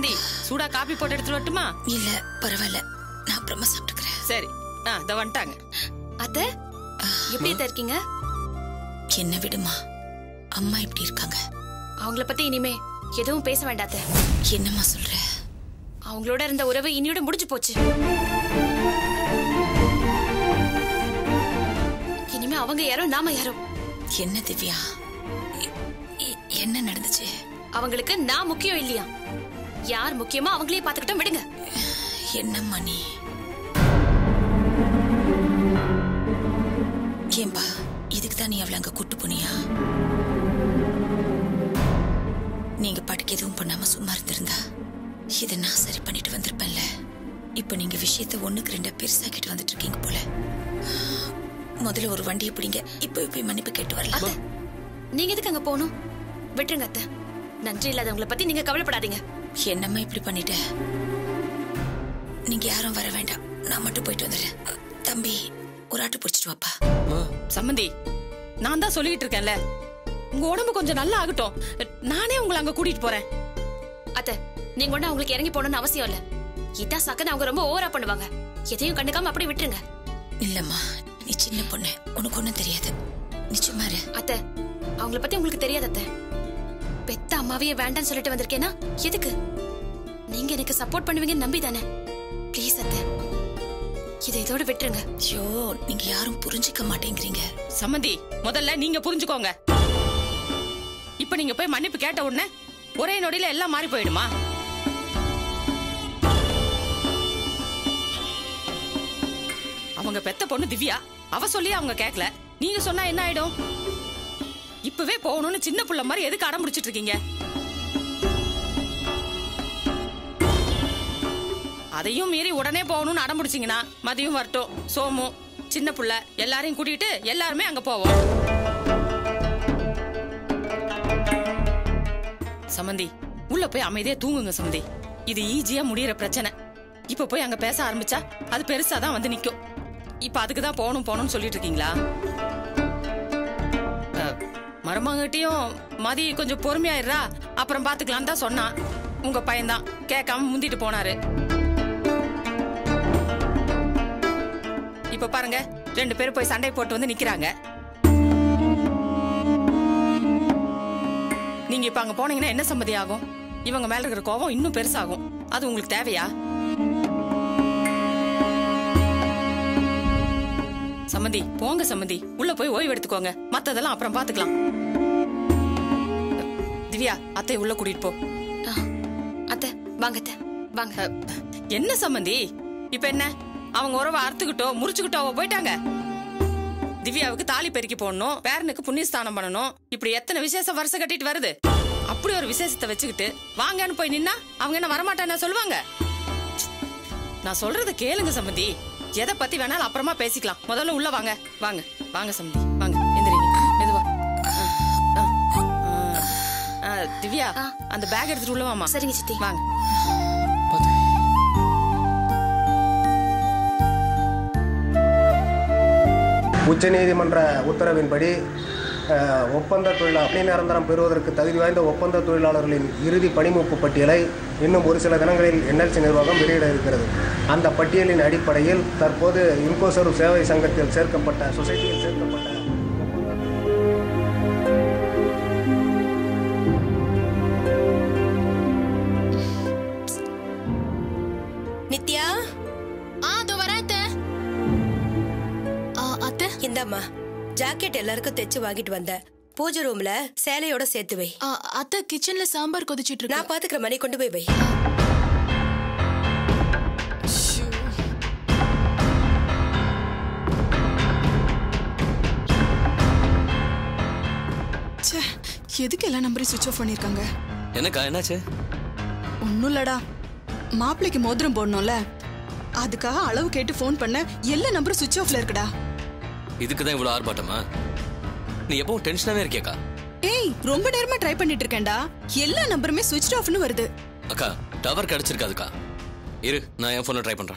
சம்மந்தி சூடா காபி போட்டு எடுத்துட்டு வரட்டுமா இல்ல பரவாயில்ல நான் அப்புறமா சாப்பிட்டுக்கிறேன் சரி ஆ இத வந்துட்டாங்க அத்த எப்படி அத்தை இருக்கீங்க என்ன விடுமா அம்மா இப்படி இருக்காங்க அவங்கள பத்தி இனிமே எதுவும் பேச வேண்டாம் அத்தை என்னம்மா சொல்ற அவங்களோட இருந்த உறவு இனியோட முடிஞ்சு போச்சு இனிமே அவங்க யாரோ நாம யாரோ என்ன திவ்யா எ- எ- என்ன நடந்துச்சு அவங்களுக்கு நான் முக்கியம் இல்லையா யார் முக்கியமா அவங்களே பாத்துக்கிட்டோம் விடுங்க என்னம்மா நீ ஏன்பா இதுக்கு தான் நீ அவளை அங்க கூட்டு போனியா நீங்க பாட்டுக்கு எதுவும் பண்ணாம சும்மா இருந்திருந்தா இதை நான் சரி பண்ணிட்டு வந்திருப்பேன்ல இப்ப நீங்க விஷயத்தை ஒண்ணுக்கு ரெண்டா பெருசாக்கிட்டு வந்துட்டு இருக்கீங்க போல முதல்ல ஒரு வண்டியை பிடிங்க இப்ப போய் மன்னிப்பு கேட்டு வரலாம் அத்தை நீங்க எதுக்கு அங்க போகணும் விட்டுருங்க அத்தை நன்றி இல்லாதவங்கள பத்தி நீங்க கவலைப்படாதீங்க என்னம்மா இப்படி பண்ணிட்ட நீங்க யாரும் வர வேண்டாம் நான் மட்டும் போயிட்டு வந்துடுறேன் அ, தம்பி ஒரு ஆட்டோ பிடிச்சிட்டு வாப்பா சம்மந்தி நான் தான் சொல்லிட்டு இருக்கேன்ல உங்க உடம்பு கொஞ்சம் நல்லா ஆகட்டும் நானே உங்களை அங்க கூட்டிட்டு போறேன் அத்தை நீங்க ஒண்ணு அவங்களுக்கு இறங்கி போகணும்னு அவசியம் இல்ல இதான் சக்கன அவங்க ரொம்ப ஓவரா பண்ணுவாங்க எதையும் கண்டுக்காம அப்படியே விட்டுருங்க இல்லம்மா நீ சின்ன பொண்ணு உனக்கு ஒண்ணும் தெரியாது நிச்சயமா இரு அத்தை அவங்கள பத்தி உங்களுக்கு தெரியாது அத்தை பெத்த அம்மாவையே வேண்டாம்னு சொல்லிட்டு வந்திருக்கேனா எதுக்கு நீங்க எனக்கு சப்போர்ட் பண்ணுவீங்கன்னு நம்பி தானே ப்ளீஸ் அத்தை இதை இதோட விட்டுருங்க ஐயோ நீங்க யாரும் புரிஞ்சுக்க மாட்டேங்கிறீங்க சம்மந்தி முதல்ல நீங்க புரிஞ்சுக்கோங்க இப்ப நீங்க போய் மன்னிப்பு கேட்ட உடனே ஒரே நொடியில எல்லாம் மாறி போயிடுமா அவங்க பெத்த பொண்ணு திவ்யா அவ சொல்லி அவங்க கேட்கல நீங்க சொன்னா என்ன ஆயிடும் இப்பவே போகணும்னு சின்ன புள்ள மாதிரி எதுக்கு அடம் பிடிச்சிட்டு இருக்கீங்க அதையும் மீறி உடனே போகணும்னு அடம் பிடிச்சீங்கன்னா மதியம் வரட்டும் சோமு சின்ன புள்ள எல்லாரையும் கூட்டிட்டு எல்லாருமே அங்க போவோம் சமந்தி உள்ள போய் அமைதியா தூங்குங்க சமந்தி இது ஈஸியா முடியற பிரச்சனை இப்ப போய் அங்க பேச ஆரம்பிச்சா அது பெருசா தான் வந்து நிக்கும் இப்ப அதுக்கு தான் போகணும் போகணும்னு சொல்லிட்டு இருக்கீங்களா அஹ், மருமகட்டையும் மதி கொஞ்சம் பொறுமையாயிடுறா அப்புறம் பாத்துக்கலாம் தான் சொன்னான் உங்க பையன்தான் கேட்காம முந்திட்டு போனாரு இப்ப பாருங்க ரெண்டு பேரும் போய் சண்டை போட்டு வந்து நிக்கிறாங்க நீங்க இப்ப அங்க போனீங்கன்னா என்ன சம்மதி ஆகும் இவங்க மேல இருக்கிற கோவம் இன்னும் பெருசாகும் அது உங்களுக்கு தேவையா சம்மந்தி போங்க சம்மந்தி உள்ள போய் ஓய்வு எடுத்துக்கோங்க மத்ததெல்லாம் அப்புறம் பாத்துக்கலாம் திவ்யா அத்தை உள்ள கூட்டிட்டு போ ஆ, அத்தை வாங்க அத்தை வாங்க அஹ், என்ன சம்மந்தி இப்ப என்ன அவங்க உறவை அறுத்துக்கிட்டோ முறிச்சுக்கிட்டோ அவ போயிட்டாங்க திவ்யாவுக்கு தாலி பெருக்கி போடணும் பேரனுக்கு புண்ணியஸ்தானம் பண்ணணும் இப்படி எத்தனை விசேஷம் வருஷம் கட்டிட்டு வருது அப்படி ஒரு விசேஷத்தை வச்சுக்கிட்டு வாங்கன்னு போய் நின்னா அவங்க என்ன வரமாட்டான்னு சொல்லுவாங்க நான் சொல்றத கேளுங்க சம்பந்தி எதை பத்தி வேணாலும் அப்புறமா பேசிக்கலாம் முதல்ல உள்ள வாங்க வாங்க வாங்க சம்பந்தி வாங்க எந்திரிங்க மெதுவா ஆ, ஆ, ஆ, திவ்யா ஆ. அந்த பேக் எடுத்துட்டு உள்ள வாமா சரிங்க சித்தி வாங்க உச்சநீதிமன்ற உத்தரவின்படி அஹ், ஒப்பந்த தொழிலாளர் பணி நிரந்தரம் பெறுவதற்கு தகுதி வாய்ந்த ஒப்பந்த தொழிலாளர்களின் இறுதி பணிமூப்பு பட்டியலை இன்னும் ஒரு சில தினங்களில் என்எல்சி நிர்வாகம் வெளியிட இருக்கிறது அந்த பட்டியலின் அடிப்படையில் தற்போது இன்கோசர் சேவை சங்கத்தில் சேர்க்கப்பட்ட சொசைட்டியில் சேர்க்கப்பட்ட நித்யா ஆ அதோ வரேன் அத்தை ஆ, அத்தை இந்தாம்மா ஜாக்கெட் எல்லாருக்கும் தைச்சு வாங்கிட்டு வந்த பூஜை ரூம்ல சேலையோட சேர்த்து வை ஆ, அத்தை கிச்சன்ல சாம்பார் கொதிச்சிட்டு நான் இருக்கு பாத்துக்கிற மணி கொண்டு போய் வை ச்சே எதுக்கு எல்லா நம்பரையும் சுவிட்ச் ஆஃப் பண்ணிருக்காங்க என்னக்கா என்னாச்சு ஒன்றும் இல்லடா மாப்பிள்ளைக்கு மோதிரம் போடணும்ல அதுக்காக அளவு கேட்டு ஃபோன் பண்ண எல்லா நம்பரும் சுவிட்ச் ஆஃப்ல இருக்குடா இதுக்கு தான் இவ்வளோ ஆர்ப்பாட்டமா நீ எப்பவும் டென்ஷனாவே இருக்கியாக்கா ஏய் ரொம்ப நேரமா ட்ரை பண்ணிட்டு இருக்கேன்டா எல்லா நம்பருமே சுவிட்ச் ஆஃப்னு வருது அக்கா டவர் கிடைச்சிருக்காதுக்கா இரு நான் என் ஃபோனில் ட்ரை பண்ணுறேன்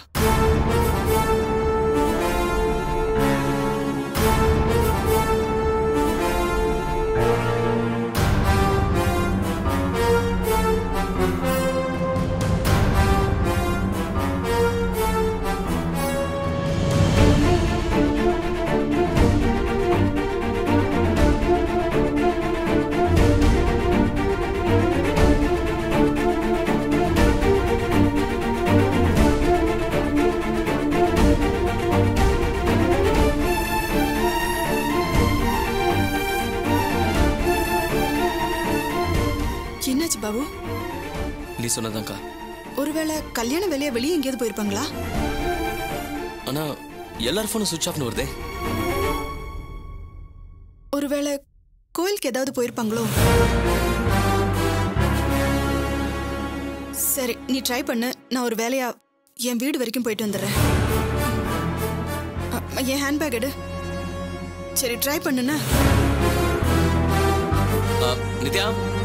பாபு நீ சொன்னதான்க்கா ஒருவேளை கல்யாண வேலையா வெளியே எங்கேயாவது போயிருப்பாங்களா ஆனா எல்லார் ஃபோனும் சுவிட்ச் ஆஃப்னு வருதே ஒருவேளை கோயிலுக்கு ஏதாவது போயிருப்பாங்களோ சரி நீ ட்ரை பண்ணு நான் ஒரு வேலையா என் வீடு வரைக்கும் போயிட்டு வந்துடுறேன் அ, என் ஹேண்ட்பேக் எடு சரி ட்ரை பண்ணுண்ணா ஆ, நித்யா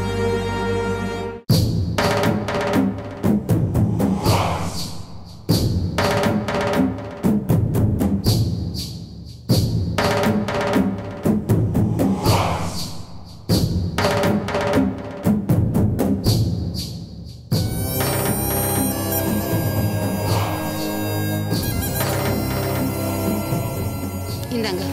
இந்தாங்க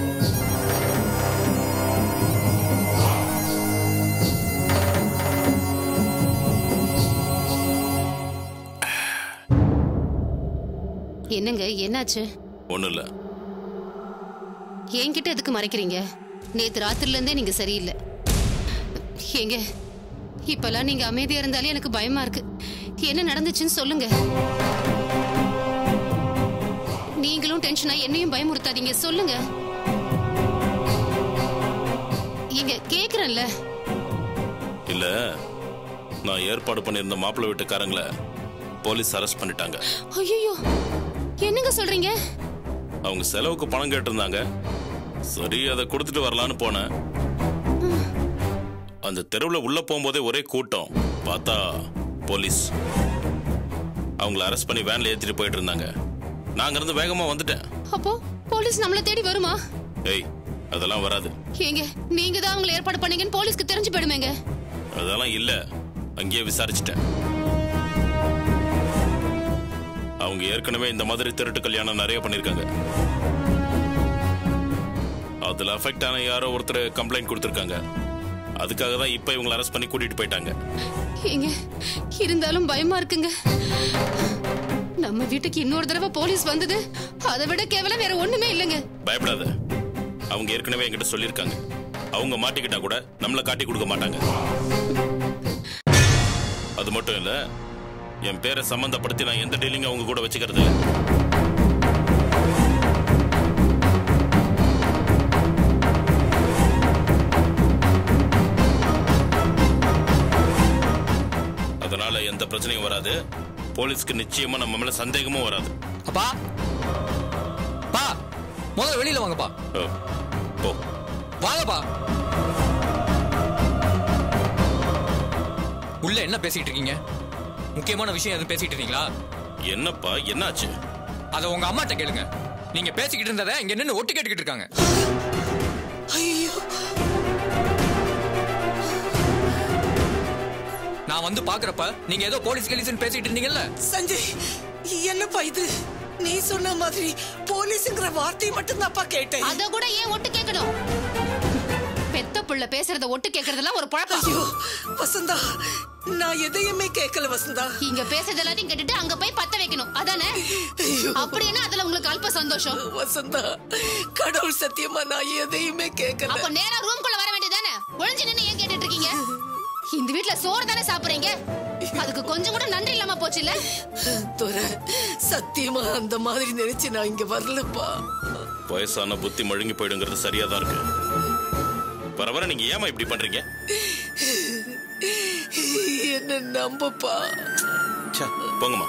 என்னங்க என்னாச்சு ஒன்றும் இல்லை என்கிட்ட எதுக்கு மறைக்கிறீங்க நேத்து ராத்திரில இருந்தே நீங்க சரியில்லை ஏங்க இப்பெல்லாம் நீங்க அமைதியா இருந்தாலே எனக்கு பயமா இருக்கு என்ன நடந்துச்சுன்னு சொல்லுங்க நீங்களும் டென்ஷனா என்னையும் பயமுறுத்தாதீங்க சொல்லுங்க ஏங்க கேக்குறேன்ல இல்லை நான் ஏற்பாடு பண்ணியிருந்த மாப்பிள்ளை வீட்டுக்காரங்களை போலீஸ் அரெஸ்ட் பண்ணிட்டாங்க ஐயோ என்னங்க சொல்றீங்க அவங்க செலவுக்கு பணம் கேட்டிருந்தாங்க சரி அதை கொடுத்துட்டு வரலான்னு போனேன் அந்த தெருவில் உள்ள போகும்போதே ஒரே கூட்டம் பார்த்தா போலீஸ் அவங்கள அரெஸ்ட் பண்ணி வேன்ல ஏற்றிட்டு போயிட்டு இருந்தாங்க நாங்க இருந்து வேகமா வந்துட்டேன் அப்போ போலீஸ் நம்மள தேடி வருமா ஏய் அதெல்லாம் வராது ஏங்க நீங்க தான் அவங்களை ஏற்பாடு பண்ணீங்கன்னு போலீஸ்க்கு தெரிஞ்சு போயிடுமேங்க அதெல்லாம் இல்ல அங்கேயே விசாரிச்சிட்டேன் அவங்க ஏற்கனவே இந்த மாதிரி திருட்டு கல்யாணம் நிறைய பண்ணிருக்காங்க அதுல அஃபெக்ட் ஆன யாரோ ஒருத்தர் கம்ப்ளைண்ட் கொடுத்திருக்காங்க அதுக்காக தான் இப்ப இவங்களை அரெஸ்ட் பண்ணி கூட்டிட்டு போயிட்டாங்க ஏங்க இருந்தாலும் பயமா இருக்குங்க நம்ம வீட்டுக்கு இன்னொரு தடவை போலீஸ் வந்தது அதை விட கேவலம் வேற ஒண்ணுமே இல்லைங்க பயப்படாத அவங்க ஏற்கனவே என்கிட்ட சொல்லியிருக்காங்க அவங்க மாட்டிக்கிட்டா கூட நம்மளை காட்டி கொடுக்க மாட்டாங்க அது மட்டும் இல்ல என் பேரை சம்பந்தப்படுத்தி நான் எந்த டீலிங் அவங்க கூட வச்சுக்கிறது இல்ல அதனால எந்த பிரச்சனையும் வராது போலீஸ்க்கு நிச்சயமா நம்ம மேல சந்தேகமும் வராது அப்பா பா முதல்ல வெளியில வாங்கப்பா ஓ, போ வாங்கப்பா உள்ள என்ன பேசிட்டு இருக்கீங்க முக்கியமான விஷயம் எதுவும் பேசிட்டு இருக்கீங்களா என்னப்பா என்னாச்சு அத உங்க அம்மாட்ட கேளுங்க நீங்க பேசிக்கிட்டு இருந்ததை இங்க நின்னு ஒட்டு கேட்டுக்கிட்டு இருக்காங்க நான் வந்து பாக்குறப்ப நீங்க ஏதோ போலீஸ் கலீஸ்னு பேசிட்டு இருந்தீங்கல்ல சஞ்சய் என்னப்பா இது நீ சொன்ன மாதிரி போலீஸ்ங்கிற வார்த்தையை மட்டும் தான்ப்பா கேட்டேன் அத கூட ஏன் ஒட்டு கேட்கணும் பெத்த புள்ள பேசுறத ஒட்டு கேக்குறதெல்லாம் ஒரு பழக்கம் ஐயோ வசந்தா நான் எதையுமே கேட்கல வசந்தா இங்க பேசுறது எல்லாத்தையும் கேட்டுட்டு அங்க போய் பத்த வைக்கணும் அதானே ஐயோ அப்படின்னா அதுல உங்களுக்கு அல்ப சந்தோஷம் வசந்தா கடவுள் சத்தியமா நான் எதையுமே கேட்கல அப்ப நேரா ரூம்குள்ள வர வேண்டியதானே ஒளிஞ்சு நின்னு ஏன் கேட்டுட்டு இருக்கீங்க இந்த வீட்ல சோறு தானே சாப்பிடுறீங்க அதுக்கு கொஞ்சம் கூட நன்றி இல்லாம போச்சு இல்ல துரை சத்தியமா அந்த மாதிரி நினைச்சு நான் இங்க வரலப்பா வயசான புத்தி மழுங்கி போயிடுங்கிறது சரியா தான் இருக்கு வர வர நீங்க ஏமா இப்படி பண்றீங்க என்ன நம்பப்பா ச்சே, போங்கம்மா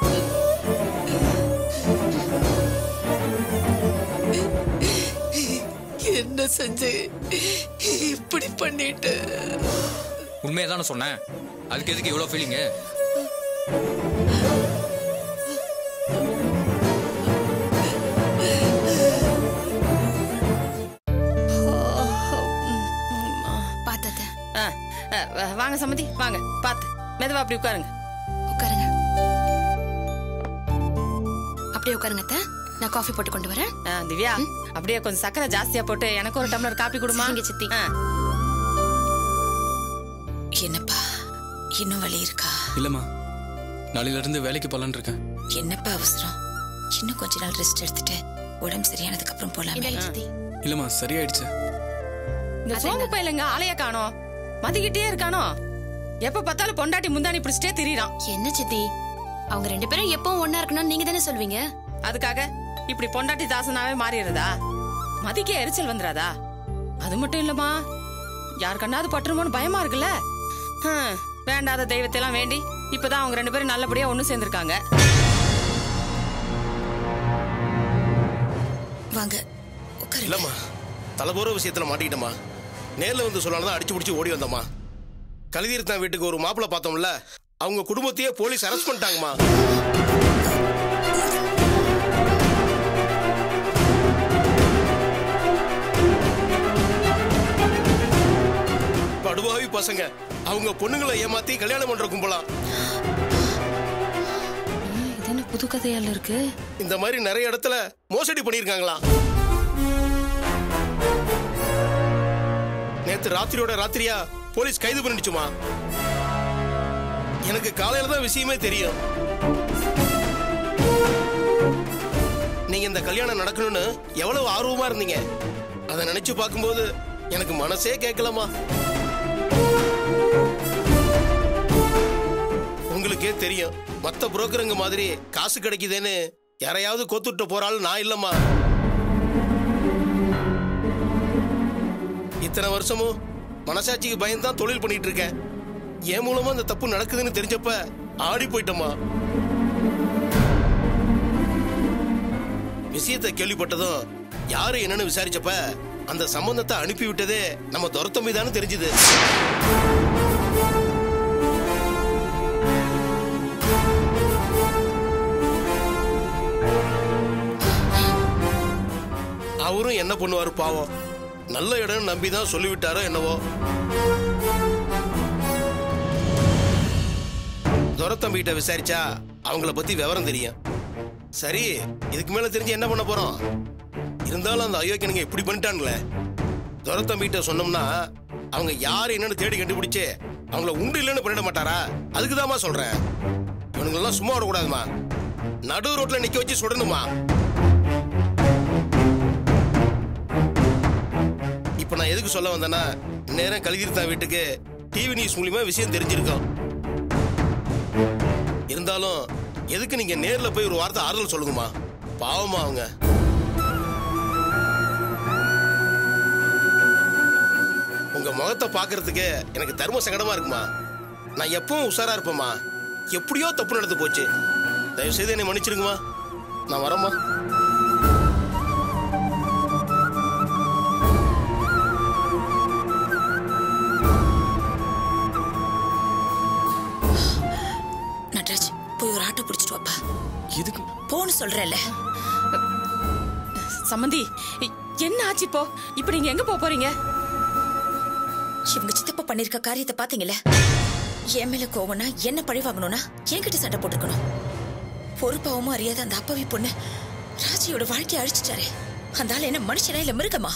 என்ன சஞ்சய் இப்படி பண்ணிட்டு உண்மையை தானே சொன்னேன் அதுக்கு எதுக்கு இவ்வளவு ஃபீலிங்கு பார்த்தத ஆ, ஆ, வா- வாங்க சம்மதி வாங்க பார்த்து மெதுவா அப்படி உட்காருங்க உட்காருங்க அப்படியே உட்காருங்க அத்தை. நான் காஃபி போட்டு கொண்டு வரேன் ஆ, திவ்யா அப்படியே கொஞ்சம் சக்கரை ஜாஸ்தியா போட்டு எனக்கு ஒரு டம்ளர் காப்பி கொடுமா சரிங்க, சித்தி. ஆ, என்னப்பா இன்னும் வலி இருக்கா இல்லம்மா நாளையில இருந்து வேலைக்கு போலான்னு இருக்கேன் என்னப்பா அவசரம் இன்னும் கொஞ்ச நாள் ரெஸ்ட் எடுத்துட்டு உடம்பு சரியானதுக்கு அப்புறம் போலாமே இந்தாங்க சித்தி இல்லம்மா சரியாயிடுச்சு இந்த சோம்பு பையலுங்க ஆளைய காணோம் மதிக்கிட்டே இருக்கானோ எப்ப பார்த்தாலும் பொண்டாட்டி முந்தானி பிடிச்சிட்டே திரியறான் என்ன சித்தி அவங்க ரெண்டு பேரும் எப்பவும் ஒன்னா இருக்கணும்னு நீங்க தானே சொல்வீங்க அதுக்காக இப்படி பொண்டாட்டி தாசனாவே மாறிடுறதா மதிக்க எரிச்சல் வந்துடாதா அது மட்டும் இல்லம்மா யார் கண்ணாவது பட்டுருமோன்னு பயமா இருக்குல்ல ஹம், வேண்டாத தெய்வத்தை எல்லாம் வேண்டி இப்பதான் அவங்க ரெண்டு பேரும் நல்லபடியா ஒண்ணு சேர்ந்திருக்காங்க வாங்க உட்காருங்க இல்லம்மா தலைபோற விஷயத்துல மாட்டிக்கிட்டம்மா நேர்ல வந்து சொல்லலாம் அடிச்சு பிடிச்சி ஓடி வந்தம்மா கலிதீர்த்தன் வீட்டுக்கு ஒரு மாப்பிள்ளை பார்த்தோம்ல அவங்க குடும்பத்தையே போலீஸ் அரெஸ்ட் பண்ணிட்டாங்கம்மா படுபாவி பசங்க அவங்க பொண்ணுங்களை ஏமாத்தி கல்யாணம் பண்ற கும்பலாம் இது என்ன புது கதையால இருக்கு இந்த மாதிரி நிறைய இடத்துல மோசடி பண்ணிருக்காங்களா நேத்து ராத்திரியோட ராத்திரியா போலீஸ் கைது பண்ணிடுச்சுமா எனக்கு காலையில தான் விஷயமே தெரியும் நீங்க இந்த கல்யாணம் நடக்கணும்னு எவ்வளவு ஆர்வமா இருந்தீங்க அதை நினைச்சு பார்க்கும்போது எனக்கு மனசே கேட்கலமா உங்களுக்கே தெரியும் மத்த புரோக்கருங்க மாதிரி காசு கிடைக்குதுன்னு யாரையாவது கோத்துட்டு போறாள் நான் இல்லம்மா இத்தனை வருஷமும் மனசாட்சிக்கு பயந்தான் தொழில் பண்ணிட்டு இருக்கேன் என் மூலமா இந்த தப்பு நடக்குதுன்னு தெரிஞ்சப்ப ஆடி போயிட்டம்மா விஷயத்தை கேள்விப்பட்டதும் யாரு என்னன்னு விசாரிச்சப்ப அந்த சம்பந்தத்தை அனுப்பி விட்டதே நம்ம துரத்தம்பி தானே தெரிஞ்சுது அவரும் என்ன பண்ணுவாரு பாவம் நல்ல இடம் நம்பி தான் சொல்லிவிட்டாரோ என்னவோ துரத்தம்பிகிட்ட விசாரிச்சா அவங்கள பத்தி விவரம் தெரியும் சரி இதுக்கு மேல தெரிஞ்சு என்ன பண்ண போறோம் இருந்தாலும் அந்த அயோக்கியனுங்க இப்படி பண்ணிட்டானுங்களே துரத்தம்பிகிட்ட சொன்னோம்னா அவங்க யார் என்னன்னு தேடி கண்டுபிடிச்சு அவங்கள உண்டு இல்லைன்னு பண்ணிட மாட்டாரா அதுக்கு சொல்றேன் இவனுங்கெல்லாம் சும்மா விடக்கூடாதுமா நடு ரோட்ல நிக்க வச்சு சுடணுமா இப்ப நான் எதுக்கு சொல்ல வந்தேன்னா நேரம் கலிகிருத்தா வீட்டுக்கு டிவி நியூஸ் மூலியமா விஷயம் தெரிஞ்சிருக்கோம் இருந்தாலும் எதுக்கு நீங்க நேர்ல போய் ஒரு வார்த்தை ஆறுதல் சொல்லுங்கம்மா பாவமா அவங்க உங்க முகத்தை பாக்குறதுக்கு எனக்கு தர்ம சங்கடமா இருக்குமா நான் எப்பவும் உஷாரா இருப்பேம்மா எப்படியோ தப்பு நடந்து போச்சு தயவு செய்து என்னை மன்னிச்சிருங்கம்மா நான் வரேம்மா நட்ராஜ் போய் ஒரு ஆட்டோ பிடிச்சிட்டு வாப்பா எதுக்கு போன்னு சொல்றேன்ல சம்மந்தி இ- என்ன ஆச்சு இப்போ இப்ப நீங்க எங்க போக போறீங்க இவங்க சித்தப்பா பண்ணிருக்க காரியத்தை பாத்தீங்கல்ல என் மேல கோவம்னா என்ன பழி வாங்கணும்னா என்கிட்ட சண்டை போட்டுக்கணும் பொறுப்பாவும் அறியாத அந்த அப்பாவி பொண்ணு ராஜியோட வாழ்க்கையை அழிச்சிட்டாரே அந்த ஆள் என்ன மனுஷனா இல்ல மிருகமா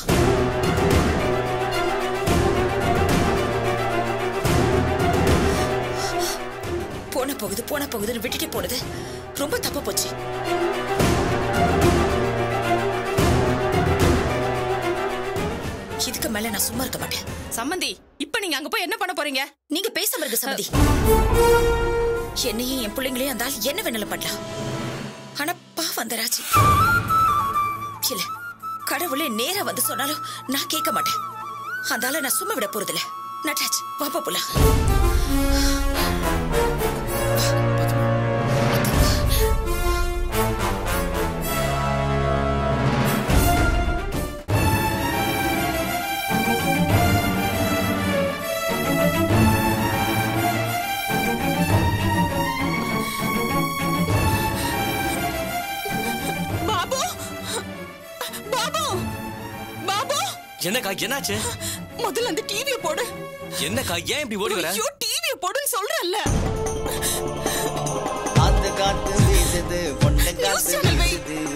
போன போகுது போன போகுதுன்னு விட்டுட்டு போனது ரொம்ப தப்பா போச்சு இதுக்கு மேல நான் சும்மா இருக்க மாட்டேன் சம்மந்தி இப்ப நீங்க அங்க போய் என்ன பண்ண போறீங்க நீங்க பேசாம இருக்க சமதி என்னையும் என் பிள்ளைங்களையும் அந்த ஆள் என்ன வேணாலும் பண்ணலாம் ஆனா பாவம் அந்த ராஜி இல்ல கடவுளே நேரா வந்து சொன்னாலும் நான் கேட்க மாட்டேன் அந்த ஆளை நான் சும்மா விட போறதில்ல நட்ராஜ் வாப்பா போலாம் பாபு பாபு பாபு என்னக்கா என்னாச்சு முதல்ல அந்த டிவியை போடு என்னக்கா ஏன் இப்படி ஓடி வர ஐயோ டிவியை போடுன்னு சொல்றேன்ல காத்து காத்து வீசுது பொண்ணு நியூஸ் காத்து சேனல் வை. வீசுது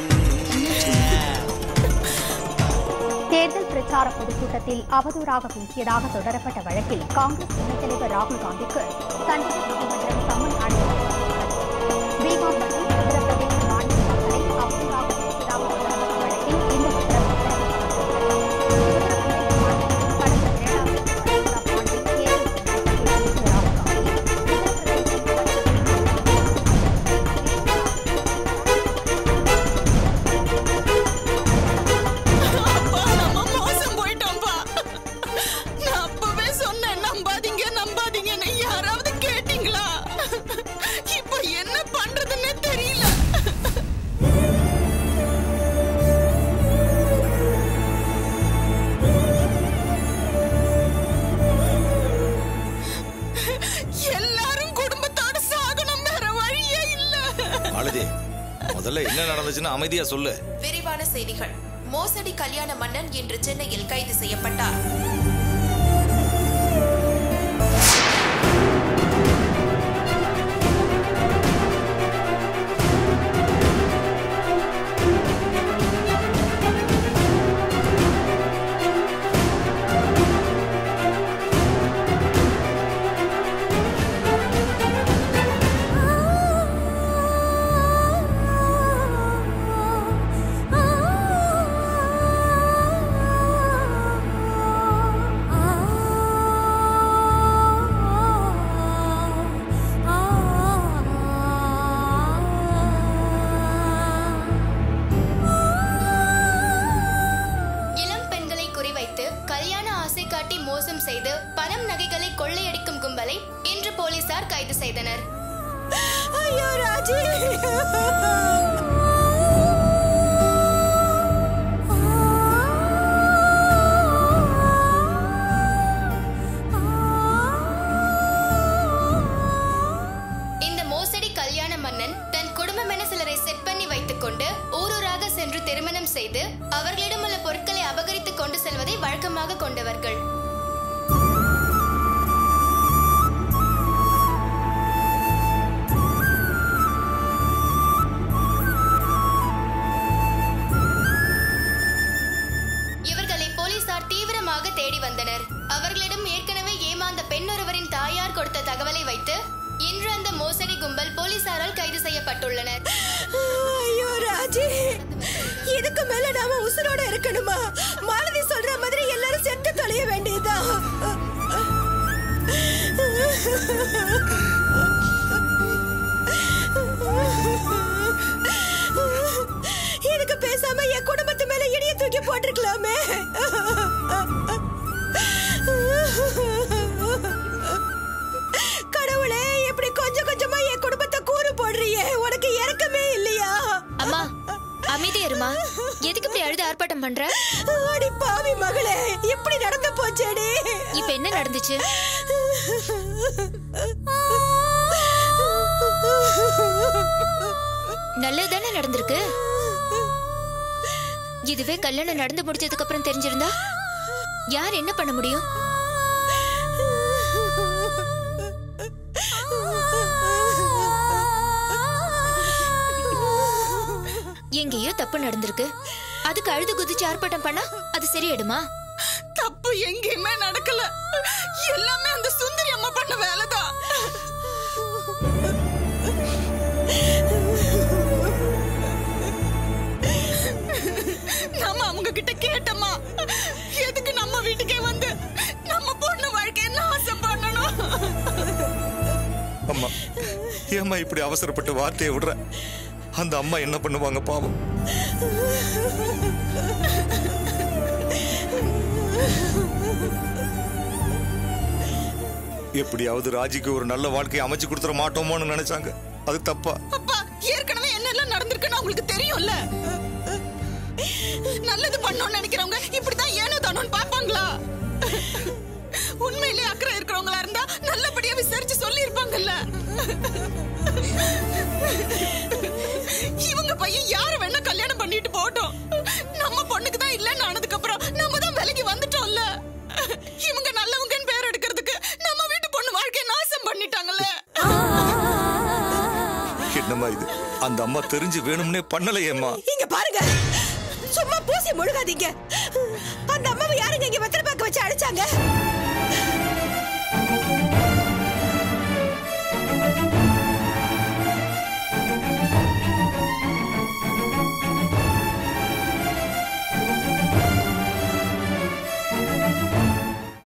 தேர்தல் பிரச்சார பொதுக்கூட்டத்தில் அவதூறாக பேசியதாக தொடரப்பட்ட வழக்கில் காங்கிரஸ் துணைத் தலைவர் ராகுல் காந்திக்கு தஞ்சை நீதிமன்றம் சம்மன் அனுப்பியுள்ளது பீகார் மற்றும் உத்தரப்பிரதேச மாநில மக்களை அவதூறாக பேசியதாக தொடரப்பட்ட வழக்கில் இந்த உத்தரவு பிறப்பிக்கப்பட்டுள்ளது. உத்தரப்பிரதேச மாநிலம் கடந்த ஏழாம் தேதி ராகுல் காந்தி தேர்தல் பிரச்சாரத்தில் ஆதி முதல்ல என்ன நடந்துச்சுன்னு அமைதியா சொல்லு விரிவான செய்திகள் மோசடி கல்யாண மன்னன் இன்று சென்னையில் கைது செய்யப்பட்டார் இளம் பெண்களை குறிவைத்து கல்யாண ஆசை காட்டி மோசம் செய்து பணம் நகைகளை கொள்ளையடிக்கும் கும்பலை இன்று போலீசார் கைது செய்தனர் ஐயோ ராஜி இந்த மோசடி கல்யாண மன்னன் தன் குடும்பம் என சிலரை செட் பண்ணி வைத்துக் கொண்டு ஊரூராக சென்று திருமணம் செய்து அவர்களிடமுள்ள பொருட்களை அபகரித்துக் கொண்டு செல்வதை வழக்கமாக கொண்டவர்கள் இவர்களை போலீசார் தீவிரமாக தேடி வந்தனர் அவர்களிடம் ஏற்கனவே ஏமாந்த பெண் ஒருவரின் தாயார் கொடுத்த தகவலை வைத்து இன்று அந்த மோசடி கும்பல் போலீசாரால் கைது செய்யப்பட்டுள்ளனர் ஐயோ ராஜி இதுக்கு மேல நாம உசுரோட இருக்கணுமா மாலதி சொல்ற மாதிரி எல்லாரும் செத்து தொலைய வேண்டியதுதான் இதுக்கு பேசாம என் குடும்பத்து மேல இடிய தூக்கி போட்டிருக்கலாமே கடவுளே இப்படி கொஞ்சம் கொஞ்சமா என் குடும்பத்தை கூறு போடுறியே உனக்கு இறக்கமே இல்லையா அம்மா அமைதி இருமா எதுக்கு இப்படி அழுது ஆர்ப்பாட்டம் பண்ற அடி பாவி மகளே இப்படி நடந்து போச்சேடி இப்ப என்ன நடந்துச்சு நல்லது தானே நடந்திருக்கு இதுவே கல்யாணம் நடந்து முடிஞ்சதுக்கு அப்புறம் தெரிஞ்சிருந்தா யார் என்ன பண்ண முடியும் எங்கேயோ தப்பு நடந்திருக்கு அதுக்கு அழுது குதிச்சு ஆர்ப்பாட்டம் பண்ணா அது சரியாயிடுமா தப்பு எங்கேயுமே நடக்கல எல்லாமே அந்த சுந்தரி அம்மா பண்ண வேலைதான் நம்ம அவங்க கிட்ட கேட்டோமா எதுக்கு நம்ம வீட்டுக்கே வந்து நம்ம பொண்ணு வாழ்க்கைய நாசம் பண்ணணும் அம்மா ஏம்மா இப்படி அவசரப்பட்டு வார்த்தையை விடுற அந்த அம்மா என்ன பண்ணுவாங்க பாவம் எப்படியாவது ராஜிக்கு ஒரு நல்ல வாழ்க்கையை அமைச்சு கொடுத்துட மாட்டோமோன்னு நினைச்சாங்க அது தப்பா அப்பா ஏற்கனவே என்னெல்லாம் நடந்திருக்குன்னு அவங்களுக்கு தெரியும்ல நல்லது பண்ணணும்னு நினைக்கிறவங்க இப்படிதான் ஏனோ தானோன்னு பாப்பாங்களா உண்மையிலே அக்கறை இருக்கிறவங்களா இருந்தா நல்லபடியா விசாரிச்சு சொல்லி இருப்பாங்கல்ல இவங்க பையன் யார வேணா கல்யாணம் பண்ணிட்டு போகட்டும் நம்ம பொண்ணுக்கு தான் இல்லைன்னு ஆனதுக்கு அப்புறம் நம்ம தான் விலைக்கு வந்துட்டோம்ல இவங்க நல்லவங்கன்னு பேர் எடுக்கிறதுக்கு நம்ம வீட்டு பொண்ணு வாழ்க்கைய நாசம் பண்ணிட்டாங்கல்ல என்னம்மா இது அந்த அம்மா தெரிஞ்சு வேணும்னே பண்ணலையேம்மா இங்க பாருங்க சும்மா பூசி முழுகாதீங்க அந்த அம்மாவை யாருங்க இங்க வெத்தலை பாக்க வச்சு அடிச்சாங்க